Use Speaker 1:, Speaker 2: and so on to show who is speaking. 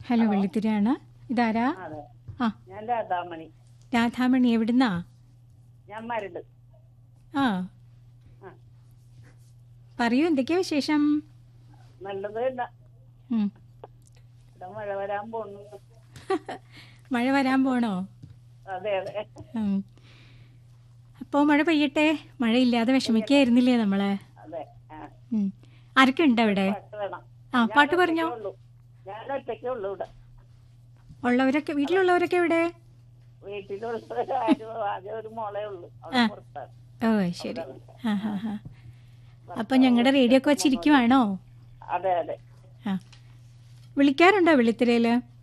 Speaker 1: Hello വെള്ളിത്തിരിയാണ് ഇതാരാ
Speaker 2: അതെ
Speaker 1: ആ
Speaker 2: ഞാൻ രാധാമണി
Speaker 1: രാധാമണി എവിടുന്നാ
Speaker 2: ഞാൻ മരട്
Speaker 1: ആ
Speaker 2: ആ
Speaker 1: പറയൂ എന്തൊക്കെയാ വിശേഷം
Speaker 2: നല്ലത് ഇല്ല
Speaker 1: ഉം.
Speaker 2: ഇവിടെ മഴ വരാൻ പോണു
Speaker 1: മഴ വരാൻ പോണോ
Speaker 2: അതെ അതെ
Speaker 1: ഉം. അപ്പോ മഴ പെയ്യട്ടെ മഴയില്ലാതെ വിഷമിക്കായിരുന്നില്ലേ നമ്മള്
Speaker 2: അതെ ആ
Speaker 1: ഉം. ആരൊക്കെ ഉണ്ട് അവിടെ
Speaker 2: പാട്ട് വേണം
Speaker 1: ആ
Speaker 2: ഞാൻ
Speaker 1: പാട്ട് പറഞ്ഞോ
Speaker 2: ഒറ്റയ്ക്കേ ഉള്ളൂ. ഞാൻ ഒറ്റയ്ക്കേ ഉള്ളൂ ഇവിടെ
Speaker 1: ഉള്ളവരൊക്കെ വീട്ടിലുള്ളവരൊക്കെ എവിടെ
Speaker 2: വീട്ടിലുള്ള ആരും ആകെ ഒരു മോളേ ഉള്ളൂ അവിടെ പുറത്താണ്
Speaker 1: ഓ ശരി ആ ഹാ ഹാ അപ്പൊ ഞങ്ങളുടെ റേഡിയോ ഒക്കെ വെച്ചിരിക്കുവാണോ
Speaker 2: അതെ അതെ
Speaker 1: ആ വിളിക്കാറുണ്ടോ വെള്ളിത്തിരയില്